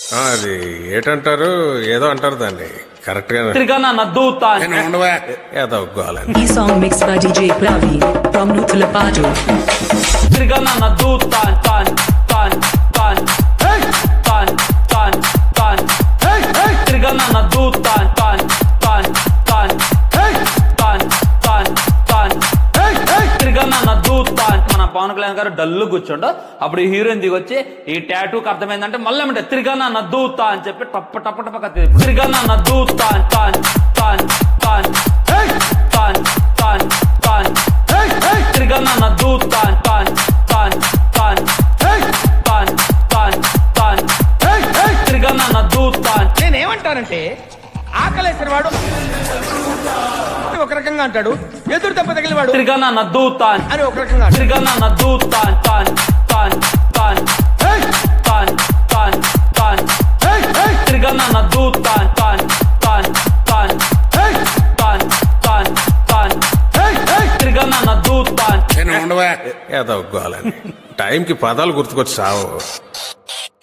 ఆ, అది ఏటంటారు ఏదో అంటారు దాన్ని కరెక్ట్ గా తిరిగన్న నద్దుతా నేను ఉండవా ఏదో గోలని E song mixed by DJ Pravi from Nutulapadu. తిరిగన్న నద్దుతా తాన్ తాన్ తాన్ తాన్ తాన్ తాన్ తిరిగన్న నద్దుతా తాన్ తాన్ తాన్ తాన్ తాన్ తాన్ తిరిగన్న నద్దుతా మన పవన్ కళ్యాణ్ గారు డల్లు కూర్చోండు అప్పుడు ఈ హీరోయిన్ దిగొచ్చి ఈ టాటూకి అర్థమైందంటే మళ్ళీ ఏమంటే తిరిగన్న నద్దుతా అని చెప్పి టప్ప టప్ప టప్పక తిరిగన్న నద్దుతా తాన్ తాన్ తాన్ తాన్ తాన్ తాన్ తిరిగన్న నద్దుతా తాన్ తాన్ తాన్ తాన్ తాన్ తాన్ తిరిగన్న నద్దుతా నేనేమంటానంటే ఆకలేసిన వాడు ఒక రకంగా అంటాడు ఎదురు దెబ్బ తగిలిన వాడు తిరిగన్న నద్దుతా అని ఒక రకంగా అంటాడు. తిరిగన్న నద్దుతా తాన్ తాన్ తాన్ తాన్ తాన్ తాన్ తిరిగన్న నద్దుతా తాన్ తాన్ తాన్ తాన్ తాన్ తాన్ తిరిగన్న నద్దుతా నేను ఉండవా ఏదో గోలని టైంకి పదాలు గుర్తుకొచ్చి సావు